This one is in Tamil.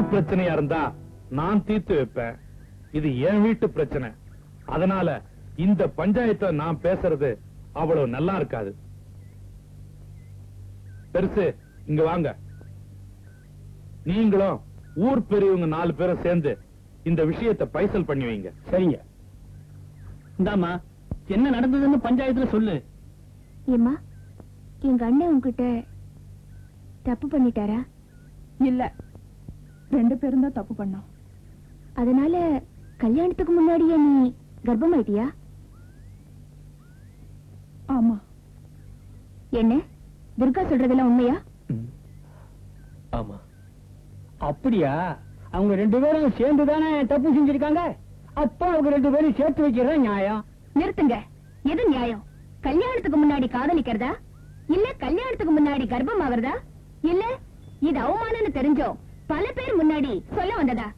பிரச்சனையா இருந்தா நான் தீர்த்து வைப்பேன் இது என் வீட்டு பிரச்சனை அதனால இந்த பஞ்சாயத்தை நான் பேசுறது அவ்வளவு நல்லா இருக்காது பெருசு இங்க வாங்க நீங்களும் ஊர் பெரியவங்க நாலு பேரும் சேர்ந்து இந்த விஷயத்தை பைசல் பண்ணி வைங்க சரிங்க இந்தாமா என்ன நடந்ததுன்னு பஞ்சாயத்துல சொல்லு ஏம்மா எங்க அண்ணன் உன்கிட்ட தப்பு பண்ணிட்டாரா இல்ல ரெண்டு பேரும் தான் தப்பு பண்ணோம் அதனால கல்யாணத்துக்கு முன்னாடியே நீ கர்ப்பமாயிட்டியா ஆமா என்ன துர்கா சொல்றதெல்லாம் உண்மையா ஆமா அப்படியா அவங்க ரெண்டு பேரும் சேர்ந்து தானே தப்பு செஞ்சிருக்காங்க அப்போ அவங்க ரெண்டு பேரும் சேர்த்து வைக்கிறதா நியாயம் நிறுத்துங்க எது நியாயம் கல்யாணத்துக்கு முன்னாடி காதலிக்கிறதா இல்ல கல்யாணத்துக்கு முன்னாடி கர்ப்பம் ஆகுறதா இல்ல இது அவமானம்னு தெரிஞ்சோ பல பேர் முன்னாடி சொல்ல வந்ததா